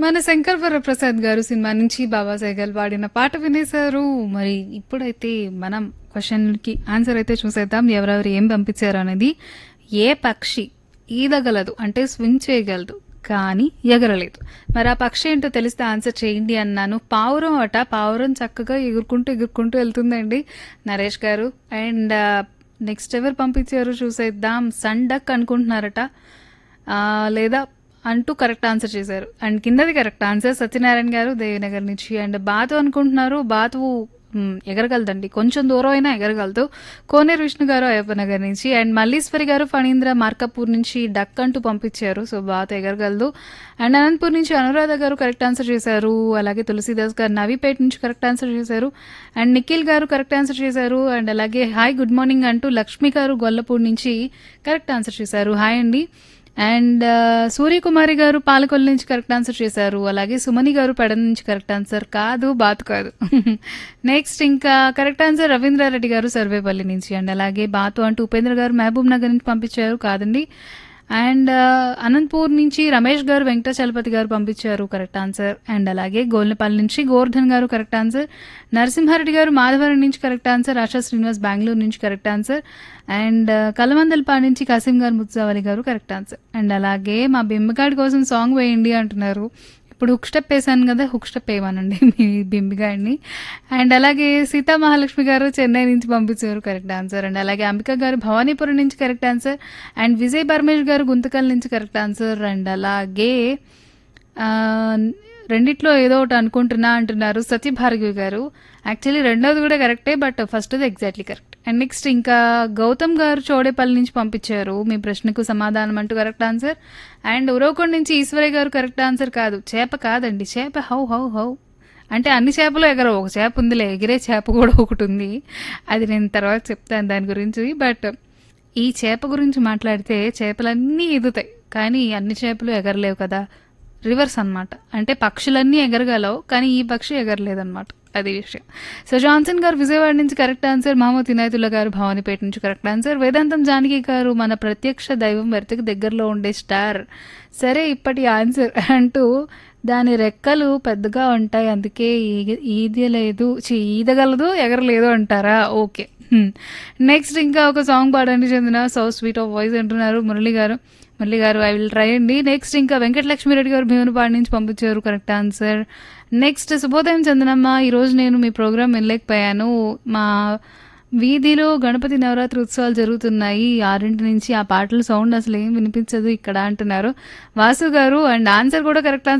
మన శంకర్ వరప్రసాద్ గారు సినిమా నుంచి బాబా సైగల్ పాడిన పాట వినేశారు మరి ఇప్పుడైతే మనం క్వశ్చన్కి ఆన్సర్ అయితే చూసేద్దాం ఎవరెవరు ఏం పంపించారు అనేది ఏ పక్షి ఈదగలదు అంటే స్విమ్ చేయగలదు కానీ ఎగరలేదు మరి ఆ పక్షి ఏంటో తెలిస్తే ఆన్సర్ చేయండి అన్నాను పావురం అట పావురం చక్కగా ఎగురుకుంటూ ఎగురుకుంటూ వెళ్తుందండి నరేష్ గారు అండ్ నెక్స్ట్ ఎవరు పంపించారు చూసేద్దాం సండక్ అనుకుంటున్నారట ఆ, లేదా అంటూ కరెక్ట్ ఆన్సర్ చేశారు అండ్ కిందది కరెక్ట్ ఆన్సర్ సత్యనారాయణ గారు దేవినగర్ నుంచి అండ్ బాతు అనుకుంటున్నారు బాతు మ్, ఎగరగలదండి కొంచెం దూరం అయినా ఎగరగలదు కోనేరు విష్ణు గారు అయ్యప్పనగర్ నుంచి అండ్ మల్లీశ్వరి గారు ఫణీంద్ర మార్కపూర్ నుంచి డక్ అంటూ పంపించారు సో బాతు ఎగరగలదు అండ్ అనంతపూర్ నుంచి అనురాధ గారు కరెక్ట్ ఆన్సర్ చేశారు అలాగే తులసిదాస్ గారు నవీపేట నుంచి కరెక్ట్ ఆన్సర్ చేశారు and Nikhil garu correct answer చేశారు అండ్ అలాగే హాయ్ గుడ్ మార్నింగ్ అంటూ లక్ష్మి గారు గొల్లపూడి నుంచి కరెక్ట్ ఆన్సర్ చేశారు హాయ్ అండి అండ్ ఆ, సూర్యకుమారి గారు పాలకొల్లు నుంచి కరెక్ట్ ఆన్సర్ చేశారు అలాగే సుమని గారు పెడ నుంచి కరెక్ట్ ఆన్సర్ కాదు బాతు కాదు నెక్స్ట్ ఇంకా కరెక్ట్ ఆన్సర్ రవీంద్రారెడ్డి గారు సర్వేపల్లి నుంచి అండ్ అలాగే బాతు అంటూ ఉపేంద్ర గారు మహబూబ్ నగర్ నుంచి పంపించారు కాదండి అండ్ ఆ, అనంతపూర్ నుంచి రమేష్ గారు వెంకటాచలపతి గారు పంపించారు కరెక్ట్ ఆన్సర్ అండ్ అలాగే గోల్నపల్లి నుంచి గోవర్ధన్ గారు కరెక్ట్ ఆన్సర్ నరసింహారెడ్డి గారు మాధవరం నుంచి కరెక్ట్ ఆన్సర్ ఆశా శ్రీనివాస్ బెంగళూరు నుంచి కరెక్ట్ ఆన్సర్ అండ్ ఆ, కలమందలపాడు నుంచి కాసిం గారు ముత్సావలి గారు కరెక్ట్ ఆన్సర్ అండ్ అలాగే మా బింబగాడి కోసం సాంగ్ వేయండి అంటున్నారు ఇప్పుడు హుక్ స్టెప్ వేసాను కదా హుక్ స్టెప్ వేయమనండి మీ బింబిగాడిని అండ్ అలాగే సీతా మహాలక్ష్మి గారు చెన్నై నుంచి పంపించారు కరెక్ట్ ఆన్సర్ అండ్ అలాగే అంబిక గారు భవానీపురం నుంచి correct answer and Vijay Paramesh garu Guntakal నుంచి కరెక్ట్ ఆన్సర్ అండ్ అలాగే ఆ, రెండిట్లో ఏదో ఒకటి అనుకుంటున్నా అంటున్నారు సత్యభార్గవి గారు యాక్చువల్లీ రెండోది కూడా కరెక్టే బట్ ఫస్ట్ది ఎగ్జాక్ట్లీ కరెక్ట్ అండ్ నెక్స్ట్ ఇంకా గౌతమ్ గారు చోడేపల్లి నుంచి పంపించారు మీ ప్రశ్నకు సమాధానం అంటూ కరెక్ట్ ఆన్సర్ అండ్ ఉరవకొండ నుంచి ఈశ్వరయ్య గారు కరెక్ట్ ఆన్సర్ కాదు చేప కాదండి చేప హౌ హౌ హౌ అంటే అన్ని చేపలు ఎగరవు ఒక చేప ఉందిలే ఎగిరే చేప కూడా ఒకటి ఉంది అది నేను తర్వాత చెప్తాను దాని గురించి బట్ ఈ చేప గురించి మాట్లాడితే చేపలన్నీ ఎదుతాయి కానీ అన్ని చేపలు ఎగరలేవు కదా రివర్స్ అన్నమాట అంటే పక్షులన్నీ ఎగరగలవు కానీ ఈ పక్షి ఎగరలేదన్నమాట అది విషయం సో జాన్సన్ గారు విజయవాడ నుంచి కరెక్ట్ ఆన్సర్ మహమ్మద్ ఇనాయతుల్లా గారు భవానీపేట నుంచి కరెక్ట్ ఆన్సర్ వేదాంతం జానకి గారు మన ప్రత్యక్ష దైవం వెరతకు దగ్గరలో ఉండే స్టార్ సరే ఇప్పటి ఆన్సర్ అంటూ దాని రెక్కలు పెద్దగా ఉంటాయి అందుకే ఈగ ఈదలేదు ఛీ, ఈదగలదు ఎగరలేదు అంటారా ఓకే నెక్స్ట్ ఇంకా ఒక సాంగ్ పాడడానికి చెందిన సో స్వీట్ ఆఫ్ వాయిస్ అంటున్నారు Murali garu Murali garu I will try అండి నెక్స్ట్ ఇంకా వెంకటలక్ష్మిరెడ్డి గారు భీమునిపాడు నుంచి పంపించారు కరెక్ట్ ఆన్సర్ నెక్స్ట్ శుభోదయం చందనమ్మ ఈరోజు నేను మీ ప్రోగ్రామ్ వినలేకపోయాను మా వీధిలో గణపతి నవరాత్రి ఉత్సవాలు జరుగుతున్నాయి ఆరింటి నుంచి ఆ పాటల సౌండ్ అసలు ఏం వినిపించదు ఇక్కడ అంటున్నారు వాసు గారు అండ్ ఆన్సర్ కూడా కరెక్ట్ ఆన్సర్